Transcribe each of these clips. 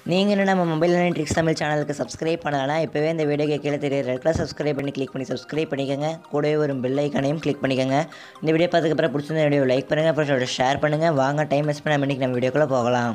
நீங்கள் இன்னும் நம்ம மொபைல் லேர்னிங் ட்ரிக்ஸ் தமிழ் சேனலுக்கு சப்ஸ்கிரைப் பண்ணலன்னா இப்போவே இந்த வீடியோக்கு கீழே தெரிய ரெட்டில் சப்ஸ்கிரைப் பண்ணி கிளிக் பண்ணி சப்ஸ்கிரைப் பண்ணிக்கோங்க கூடவே ஒரு பெல் ஐக்கானையும் கிளிக் பண்ணிக்கோங்க இந்த வீடியோ பார்த்துக்கப்புறம் பிடிச்சிருந்த வீடியோ லைக் பண்ணுங்கள் அப்புறம் ஷேர் பண்ணுங்கள் வாங்க டைம் வேஸ்ட் பண்ண இன்றைக்கி நம்ம வீடியோக்குள்ளே போகலாம்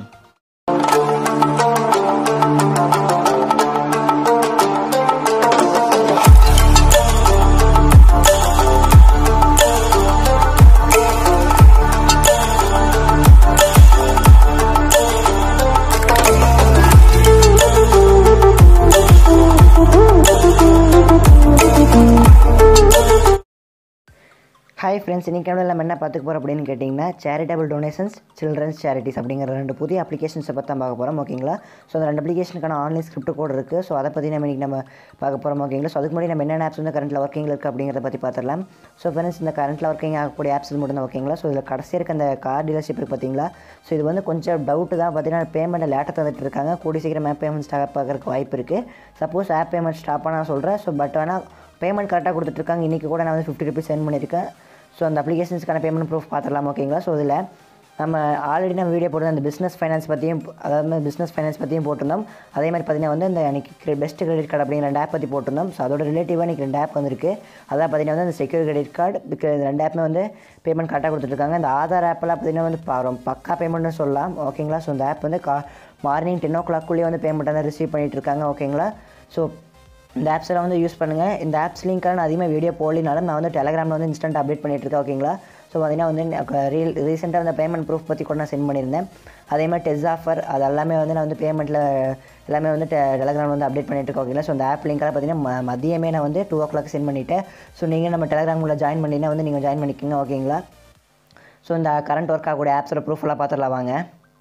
ஹாய் ஃப்ரெண்ட்ஸ் இன்றைக்கி நம்ம என்ன பார்த்துக்க போகிறோம் அப்படின்னு கேட்டிங்கன்னா சேரிட்டபிள் டொனேஷன்ஸ் சில்ட்ரன்ஸ் சேரிட்டிஸ் அப்படிங்கிற ரெண்டு புதிய அப்ளிகேஷன்ஸை பற்றி தான் பார்க்க போகிறோம் ஓகேங்களா ஸோ அந்த ரெண்டு அப்ளிகேஷனுக்கான ஆன்லைன் ஸ்கிரிப்ட் கோட் இருக்குது ஸோ அதை பற்றி நம்ம இன்றைக்கி நம்ம பார்க்க போகிறோம் ஓகேங்களா ஸோ அதுக்கு முன்னாடி நம்ம என்னென்ன ஆப்ஸ் வந்து கரண்ட்டில் ஒர்க்கிங்கில் இருக்குது அப்படிங்கிறத பற்றி பார்த்துடலாம் ஸோ ஃப்ரெண்ட்ஸ் இந்த கரண்ட்டில் ஒர்க்கிங் ஆகக்கூடிய ஆப்ஸ் மட்டும் தான் ஓகேங்களா ஸோ இதில் கடைசி இருக்க அந்த கார் டீலர்ஷிப் இருக்குது பார்த்தீங்களா ஸோ இது வந்து கொஞ்சம் டவுட்டு தான் பார்த்தீங்கன்னா பேமெண்ட்டை லேட்டாக தந்துட்டு இருக்காங்க கூடி சீக்கிரம் ஆப் பேமெண்ட் ஸ்டாப் ஆகிறதுக்கு வாய்ப்பு இருக்குது சப்போஸ் ஆப் பேமெண்ட் ஸ்டாப் நான் சொல்கிறேன் ஸோ பட் ஆனால் பேமெண்ட் கரெக்டாக கொடுத்துட்ருக்காங்க இன்றைக்கி கூட நான் வந்து ஃபிஃப்டி ருபீஸ் சென்ட் பண்ணியிருக்கேன் ஸோ அந்த அப்ளிகேஷன்ஸ்க்கான பேமெண்ட் ப்ரூஃப் பார்த்துடலாம் ஓகேங்களா ஸோ இதில் நம்ம ஆல்ரெடி நம்ம வீடியோ போட்டு அந்த பிஸ்னஸ் ஃபைனான்ஸ் பற்றியும் அதாவது பிஸ்னஸ் ஃபைனான்ஸ் பற்றியும் போட்டிருந்தோம் அதே மாதிரி பார்த்தீங்கன்னா வந்து இந்த அன்றைக்கி பெஸ்ட் கிரெடிட் கார்டு அப்படிங்கிற ரெண்டு ஆப் பற்றி போட்டிருந்தோம் ஸோ அதோட ரிலேட்டிவாக இன்றைக்கி ரெண்டு ஆப் வந்திருக்கு அதான் பார்த்தீங்கன்னா வந்து அந்த செக்யூர் கிரெடிட் கார்டு இந்த ரெண்டு ஆப்புமே வந்து பேமெண்ட் கரெக்டாக கொடுத்துட்ருக்காங்க இந்த ஆதார் ஆப்பெல்லாம் பார்த்தீங்கன்னா வந்து பா- ரொம்ப பக்கா பேமெண்ட்னு சொல்லலாம் ஓகேங்களா ஸோ இந்த ஆப் வந்து கா மார்னிங் டென் ஓ கிளாக்குள்ளேயே வந்து பேமெண்ட் வந்து ரிசீவ் பண்ணிட்டு இருக்காங்க ஓகேங்களா ஸோ இந்த ஆப்ஸ் எல்லாம் வந்து யூஸ் பண்ணுங்கள் இந்த ஆப்ஸ் லிங்க்காக நான் அதிகமாக வீடியோ போடலினாலும் நான் வந்து டெலகிராமில் வந்து இன்ஸ்டன்ட் அப்டேட் பண்ணிட்டு இருக்கேன் ஓகேங்களா ஸோ பார்த்தீங்கன்னா வந்து ரீல் ரீசெண்டாக அந்த பேமெண்ட் ப்ரூஃப் பற்றி கூட நான் சென்ட் பண்ணியிருந்தேன் அதே மாதிரி டெஸ் ஆஃபர் அது எல்லாமே வந்து நான் வந்து பேமெண்ட்டில் எல்லாமே வந்து டெலகிராமில் வந்து அப்டேட் பண்ணிட்டு இருக்கேன் ஓகேங்களா ஸோ அந்த ஆப் லிங்க்கெல்லாம் பார்த்தீங்கன்னா ம- மதியமே நான் வந்து டூ ஓ கிளாக் சென்ட் பண்ணிவிட்டேன் ஸோ நீங்கள் நம்ம டெலகிராமில் ஜாயின் பண்ணினா வந்து நீங்கள் ஜாயின் பண்ணிக்கோங்க ஓகேங்களா ஸோ இந்த கரண்ட் ஒர்க் ஆகக்கூடிய ஆப்ஸோட ப்ரூஃப் எல்லாம் பார்த்துடலாம் வாங்க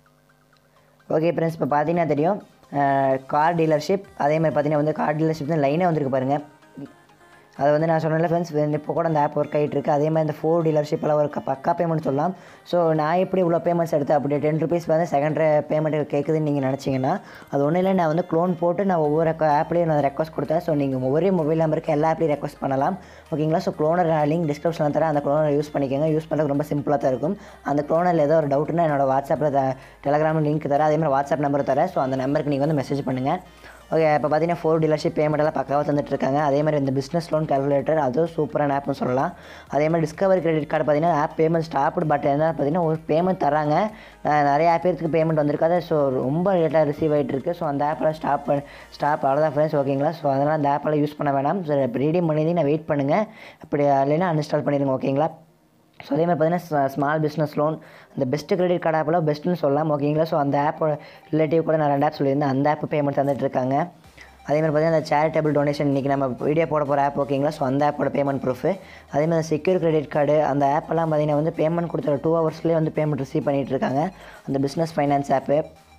ஓகே ஃப்ரெண்ட்ஸ் இப்போ பார்த்தீங்கன்னா தெரியும் கார் டீலர்ஷிப் அதே மாதிரி பார்த்தீங்கன்னா வந்து கார் டீலர்ஷிப் வந்து லைனே வந்திருக்கு பாருங்கள் அதை வந்து நான் சொன்னேன்ல ஃப்ரெண்ட்ஸ் இப்போ கூட அந்த ஆப் ஒர்க் ஆகிட்டு இருக்கு அதே மாதிரி இந்த ஃபோர் டீலர்ஷிப்பெல்லாம் ஒரு க- பக்கா பேமெண்ட் சொல்லலாம் ஸோ நான் எப்படி இவ்வளோ பேமெண்ட்ஸ் எடுத்தேன் அப்படி டென் ருபீஸ் வந்து செகண்ட் பேமெண்ட் கேட்குதுன்னு நீங்கள் நினச்சிங்கன்னா அது ஒன்றும் இல்லை நான் வந்து க்ளோன் போட்டு நான் ஒவ்வொரு ஆப்லேயும் நான் ரெக்வஸ்ட் கொடுத்தேன் ஸோ நீங்கள் ஒவ்வொரு மொபைல் நம்பருக்கு எல்லா ஆப்லேயும் ரெக்வஸ்ட் பண்ணலாம் ஓகேங்களா ஸோ க்ளோனர் லிங்க் டிஸ்கிரிப்ஷனில் தரேன் அந்த க்ளோனர் யூஸ் பண்ணிக்கோங்க யூஸ் பண்ணுறது ரொம்ப சிம்பிளாக தான் இருக்கும் அந்த க்ளோனரில் ஏதோ ஒரு டவுட்னா என்னோட வாட்ஸ்அப்பில் டெலகிராமில் லிங்க் தரேன் அதே மாதிரி வாட்ஸ்அப் நம்பர் தரேன் ஸோ அந்த நம்பருக்கு நீங்கள் வந்து மெசேஜ் பண்ணுங்கள் ஓகே இப்போ பார்த்தீங்கன்னா ஃபோர் டீலர்ஷிப் பேமெண்ட் எல்லாம் பக்காவாக தந்துட்டு இருக்காங்க அதே மாதிரி இந்த பிஸ்னஸ் லோன் கால்குலேட்டர் அதுவும் சூப்பரான ஆப்னு சொல்லலாம் அதே மாதிரி டிஸ்கவரி கிரெடிட் கார்டு பார்த்தீங்கன்னா ஆப் பேமெண்ட் ஸ்டாப்டு பட் என்ன பார்த்தீங்கன்னா ஒரு பேமெண்ட் தராங்க நான் நிறைய ஆப் பேருக்கு பேமெண்ட் வந்திருக்காது ஸோ ரொம்ப லேட்டாக ரிசீவ் ஆகிட்டு இருக்கு ஸோ அந்த ஆப்பெல்லாம் ஸ்டாப் ஸ்டாப் அவ்வளோதான் ஃப்ரெண்ட்ஸ் ஓகேங்களா ஸோ அதனால் அந்த ஆப்பெல்லாம் யூஸ் பண்ண வேணாம் ஸோ ரீடிங் பண்ணி நான் வெயிட் பண்ணுங்கள் அப்படி இல்லைன்னா அன்இன்ஸ்டால் பண்ணிடுங்க ஓகேங்களா ஸோ அதே மாதிரி பார்த்தீங்கன்னா ஸ்மால் பிஸ்னஸ் லோன் இந்த பெஸ்ட் கிரெடிட் கார்டு ஆப்பில் பெஸ்ட்டுன்னு சொல்லலாம் ஓகேங்களா ஸோ அந்த ஆப்போட ரிலேட்டிவ் கூட நான் ரெண்டு ஆப் சொல்லியிருந்தேன் அந்த ஆப் பேமெண்ட் தந்துட்டு இருக்காங்க அதே மாதிரி பார்த்தீங்கன்னா அந்த சேரிட்டபிள் டொனேஷன் இன்றைக்கி நம்ம வீடியோ போட போகிற ஆப் ஓகேங்களா ஸோ அந்த ஆப்போட பேமெண்ட் ப்ரூஃப் அதே மாதிரி செக்யூர் கிரெடிட் கார்டு அந்த ஆப்பெல்லாம் பார்த்தீங்கன்னா வந்து பேமெண்ட் கொடுத்த டூ ஹவர்ஸ்லேயே வந்து பேமெண்ட் ரிசீவ் பண்ணிட்டு இருக்காங்க அந்த பிஸ்னஸ் ஃபைனான்ஸ் ஆப்பு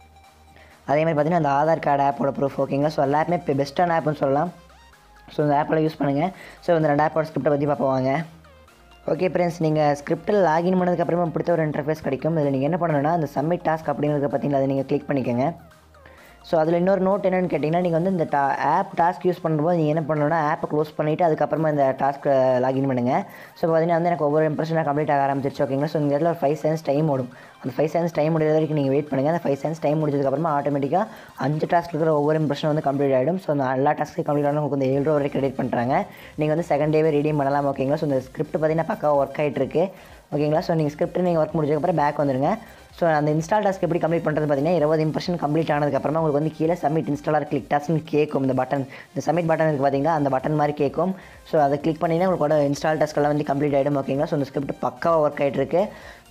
அதே மாதிரி பார்த்தீங்கன்னா அந்த ஆதார் கார்டு ஆப்போட ப்ரூஃப் ஓகேங்களா ஸோ எல்லா ஆப்புமே இப்போ பெஸ்ட்டான ஆப்னு சொல்லலாம் ஸோ இந்த ஆப்பெல்லாம் யூஸ் பண்ணுங்கள் ஸோ இந்த ரெண்டு ஆப்போட ஸ்கிரிப்டை பற்றி பார்ப்போம் வாங்க ஓகே ஃப்ரெண்ட்ஸ் நீங்கள் ஸ்கிரிப்டில் லாகின் பண்ணதுக்கப்புறமா பிடிச்ச ஒரு இன்டர்ஃபேஸ் கிடைக்கும் இதில் நீங்கள் என்ன பண்ணணும்னா அந்த சப்மிட் டாஸ்க் அப்படிங்கிறத பார்த்தீங்களா அதை நீங்கள் கிளிக் பண்ணிக்கோங்க ஸோ அதில் இன்னொரு நோட் என்னென்னு கேட்டிங்கன்னா நீங்கள் வந்து இந்த டா ஆப் டாஸ்க் யூஸ் பண்ணும்போது நீங்கள் என்ன பண்ணணும்னா ஆப்பை க்ளோஸ் பண்ணிவிட்டு அதுக்கப்புறமா இந்த டாஸ்க் லாகின் பண்ணுங்கள் ஸோ பார்த்தீங்கன்னா வந்து எனக்கு ஒவ்வொரு இம்ப்ரெஷனாக கம்ப்ளீட் ஆக ஆரம்பிச்சிருச்சு ஓகேங்களா ஸோ இந்த இடத்துல ஒரு ஃபைவ் செகண்ட்ஸ் டைம் ஓடும் அந்த ஃபைவ் செகண்ட்ஸ் டைம் முடிகிற வரைக்கும் நீங்கள் வெயிட் பண்ணுங்கள் அந்த ஃபைவ் செகண்ட்ஸ் டைம் முடிஞ்சதுக்கப்புறமா ஆட்டோமேட்டிக்காக அஞ்சு டாஸ்க் இருக்கிற ஒவ்வொரு இம்ப்ரெஷன் வந்து கம்ப்ளீட் ஆகிடும் ஸோ அந்த எல்லா டாஸ்க்கு கம்ப்ளீட் ஆகணும் உங்களுக்கு வந்து ஏழு ரூபா வரைக்கும் கிரெடிட் பண்ணுறாங்க நீங்கள் வந்து செகண்ட் டேவே ரீடிங் பண்ணலாம் ஓகேங்களா ஸோ இந்த ஸ்கிரிப்ட் பார்த்தீங்கன்னா பக்காவாக ஒர்க் ஆகிட்டு இருக்கு ஓகேங்களா ஸோ நீங்கள் ஸ்கிரிப்ட் நீங்கள் ஒர்க் முடிஞ்சதுக்கப்புறம் பேக் வந்துருங்க ஸோ அந்த இன்ஸ்டால் டாஸ்க் எப்படி கம்ப்ளீட் பண்ணுறது பார்த்தீங்கன்னா இருபது இம்ப்ரெஷன் கம்ப்ளீட் ஆனதுக்கப்புறமா உங்களுக்கு வந்து கீழே சப்மிட் இன்ஸ்டாலர் கிளிக் டாஸ்க்னு கேட்கும் இந்த பட்டன் இந்த சப்மிட் பட்டன் இருக்குது பார்த்தீங்களா அந்த பட்டன் மாதிரி கேட்கும் ஸோ அதை கிளிக் பண்ணிங்கன்னா உங்களுக்கு இன்ஸ்டால் டாஸ்க் எல்லாம் வந்து கம்ப்ளீட் ஆகிடும் ஓகேங்களா ஸோ இந்த ஸ்கிரிப்ட் பக்காவாக ஒர்க் ஆகிட்டு இருக்கு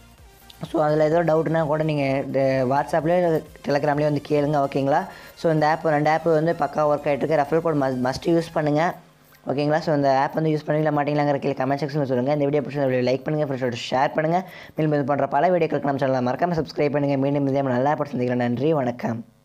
ஸோ அதில் ஏதோ டவுட்னா கூட நீங்கள் இந்த வாட்ஸ்அப்லேயே டெலகிராம்லேயே வந்து கேளுங்க ஓகேங்களா ஸோ இந்த ஆப் ரெண்டு ஆப் வந்து பக்கா ஒர்க் ஆகிட்டு இருக்கு refer code must must use பண்ணுங்கள் ஓகேங்களா ஸோ இந்த ஆப் வந்து யூஸ் பண்ணீங்களா மாட்டீங்களாங்கிற கீழே கமெண்ட் செக்ஷனில் சொல்லுங்கள் இந்த வீடியோ பிடிச்ச லைக் பண்ணுங்கள் ஃப்ரெண்ட்ஸோட ஷேர் பண்ணுங்கள் மேலும் இது போன்ற பல வீடியோக்களுக்கு நம்ம சேனலை மறக்காமல் சப்ஸ்கிரைப் பண்ணுங்கள் மீண்டும் இதே மாதிரி நல்லா படம் சந்திக்கலாம் நன்றி வணக்கம்